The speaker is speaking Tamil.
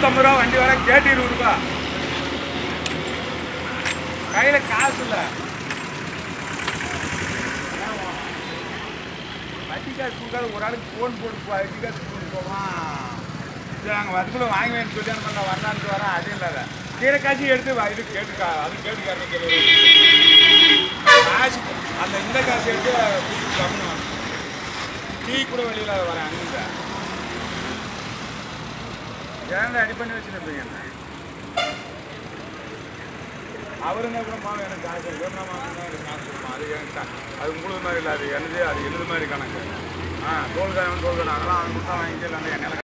நூற்றம்பது ரூபா வண்டி வர கேட்டு இருபது ரூபா கையில் காசு இல்லை வட்டி காசு கொடுக்காத ஒரு ஆளுக்கு ஃபோன் போட்டு போ வட்டி காசு கொடுத்து போவான் சரி நாங்கள் வரக்குள்ள வாங்கி வேணும் சொல்லி அந்த நான் வரலான்ட்டு வரேன் அது இல்லாத கீரை காய்ச்சி எடுத்து வா இது கேட்டுக்கா அது கேட்டுக்காரன் சொல்லி காசு அந்த இந்த காசு எடுத்து கொடுத்து கம்மணும் டீ கூட வெளியில் வரேன் அங்கே ஏன் அடி பண்ணி வச்சுருப்பீங்க என்ன அவருங்க கூட மாவு எனக்கு காசு இருக்கு நம்ம எனக்கு காசு கொடுப்போம் அது எனக்கு கா- அது உங்களுக்கு மாதிரி இல்லை அது என்னது அது எழுது மாதிரி கணக்கு ஆ தோல் காயம் தோல் காயம் அதெல்லாம் அவங்க தான் வாங்கிட்டு இல்லை என்னால்